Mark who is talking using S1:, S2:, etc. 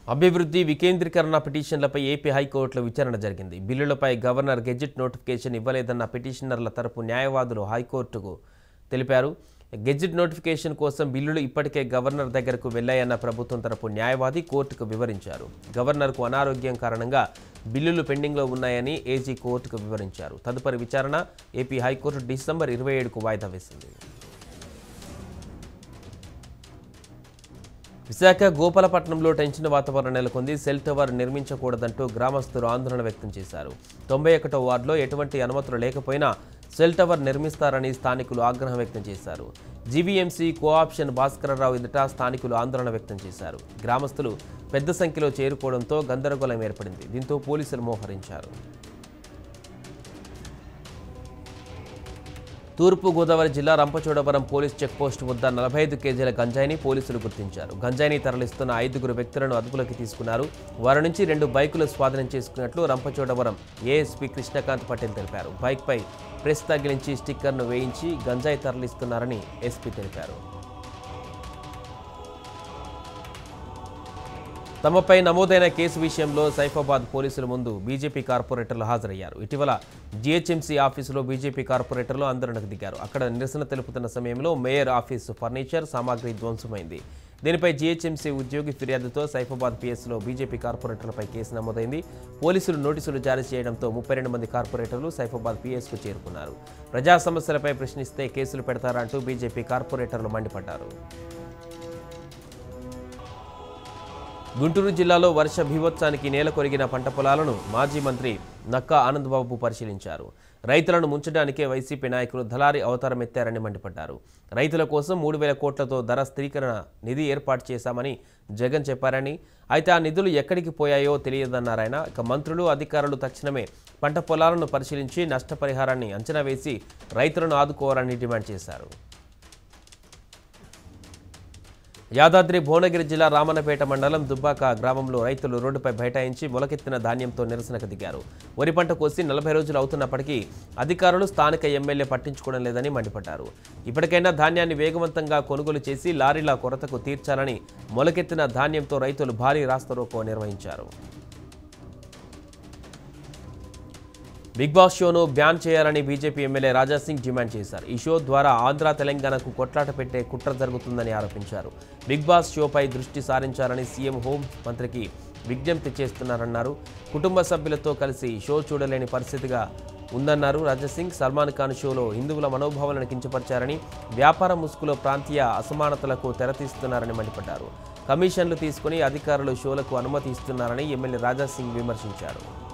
S1: అభివృద్ధి వికేంద్రీకరణ పిటిషన్లపై ఏపీ హైకోర్టులో విచారణ జరిగింది బిల్లులపై గవర్నర్ గెజిట్ నోటిఫికేషన్ ఇవ్వలేదన్న పిటిషనర్ల తరపు న్యాయవాదులు హైకోర్టుకు తెలిపారు గెజిట్ నోటిఫికేషన్ కోసం బిల్లులు ఇప్పటికే గవర్నర్ దగ్గరకు వెళ్లాయన్న ప్రభుత్వం తరపు న్యాయవాది కోర్టుకు వివరించారు గవర్నర్కు అనారోగ్యం కారణంగా బిల్లులు పెండింగ్లో ఉన్నాయని ఏజీ కోర్టుకు వివరించారు తదుపరి విచారణ ఏపీ హైకోర్టు డిసెంబర్ ఇరవై ఏడుకు వాయిదా వేసింది విశాఖ గోపాలపట్నంలో టెన్షన్ వాతావరణం నెలకొంది సెల్ టవర్ నిర్మించకూడదంటూ గ్రామస్తులు ఆందోళన వ్యక్తం చేశారు తొంభై ఒకటో వార్డులో ఎటువంటి అనుమతులు లేకపోయినా సెల్ టవర్ నిర్మిస్తారని స్థానికులు ఆగ్రహం వ్యక్తం చేశారు జీవీఎంసీ కోఆప్షన్ భాస్కరరావు ఎదుట స్థానికులు ఆందోళన వ్యక్తం చేశారు గ్రామస్తులు పెద్ద సంఖ్యలో చేరుకోవడంతో గందరగోళం ఏర్పడింది దీంతో పోలీసులు మోహరించారు తూర్పు గోదావరి జిల్లా రంపచోడవరం పోలీస్ చెక్పోస్ట్ వద్ద నలభై ఐదు కేజీల గంజాయిని పోలీసులు గుర్తించారు గంజాయిని తరలిస్తున్న ఐదుగురు వ్యక్తులను అదుపులోకి తీసుకున్నారు వారి నుంచి రెండు బైకులు స్వాధీనం చేసుకున్నట్లు రంపచోడవరం ఏఎస్పీ కృష్ణకాంత్ పటేల్ తెలిపారు బైక్పై ప్రెస్ తగిలించి స్టిక్కర్ను వేయించి గంజాయి తరలిస్తున్నారని ఎస్పీ తెలిపారు తమపై నమోదైన కేసు విషయంలో సైఫాబాద్ పోలీసుల ముందు బీజేపీ కార్పొరేటర్లు హాజరయ్యారు ఇటీవల జీహెచ్ఎంసీ ఆఫీసులో బీజేపీ కార్పొరేటర్లు ఆందోళనకు దిగారు అక్కడ నిరసన తెలుపుతున్న సమయంలో మేయర్ ఆఫీసు ఫర్నిచర్ సామాగ్రి ధ్వంసమైంది దీనిపై జీహెచ్ఎంసీ ఉద్యోగి ఫిర్యాదుతో సైఫాబాద్ పిఎస్లో బీజేపీ కార్పొరేటర్లపై కేసు నమోదైంది పోలీసులు నోటీసులు జారీ చేయడంతో ముప్పై రెండు మంది కార్పొరేటర్లు సైఫాబాద్ పిఎస్కు చేరుకున్నారు ప్రజా సమస్యలపై ప్రశ్నిస్తే కేసులు పెడతారంటూ బీజేపీ కార్పొరేటర్లు మండిపడ్డారు గుంటూరు జిల్లాలో వర్ష భీభత్సానికి నేల కొరిగిన పంట పొలాలను మాజీ మంత్రి నక్కా ఆనందబాబు పరిశీలించారు రైతులను ముంచడానికే వైసీపీ నాయకులు దళారి అవతారం ఎత్తారని మండిపడ్డారు రైతుల కోసం మూడు వేల కోట్లతో ధర స్థిరీకరణ నిధి ఏర్పాటు చేశామని జగన్ చెప్పారని అయితే ఆ నిధులు ఎక్కడికి పోయాయో తెలియదన్నారాయన ఇక మంత్రులు అధికారులు తక్షణమే పంట పొలాలను పరిశీలించి నష్టపరిహారాన్ని అంచనా వేసి రైతులను ఆదుకోవాలని డిమాండ్ చేశారు యాదాద్రి భువనగిరి జిల్లా రామన్నపేట మండలం దుబ్బాక గ్రామంలో రైతులు రోడ్డుపై బైఠాయించి మొలకెత్తిన ధాన్యంతో నిరసనకు దిగారు వరి పంట కోసి నలభై రోజులు అవుతున్నప్పటికీ అధికారులు స్థానిక ఎమ్మెల్యే పట్టించుకోవడం లేదని మండిపడ్డారు ఇప్పటికైనా ధాన్యాన్ని వేగవంతంగా కొనుగోలు చేసి లారీల కొరతకు తీర్చాలని మొలకెత్తిన ధాన్యంతో రైతులు భారీ రాస్తారోకో నిర్వహించారు బిగ్ బాస్ షోను బ్యాన్ చేయాలని బీజేపీ ఎమ్మెల్యే రాజాసింగ్ డిమాండ్ చేశారు ఈ షో ద్వారా ఆంధ్ర తెలంగాణకు కొట్లాట పెట్టే కుట్ర జరుగుతుందని ఆరోపించారు బిగ్ బాస్ షోపై దృష్టి సారించాలని సీఎం హోం మంత్రికి విజ్ఞప్తి చేస్తున్నారన్నారు కుటుంబ సభ్యులతో కలిసి షో చూడలేని పరిస్థితిగా ఉందన్నారు రాజాసింగ్ సల్మాన్ ఖాన్ షోలో హిందువుల మనోభావాలను కించపరిచారని వ్యాపార ముసుగులో ప్రాంతీయ అసమానతలకు తెరతీస్తున్నారని మండిపడ్డారు కమిషన్లు తీసుకుని అధికారులు షోలకు అనుమతి ఇస్తున్నారని ఎమ్మెల్యే రాజాసింగ్ విమర్శించారు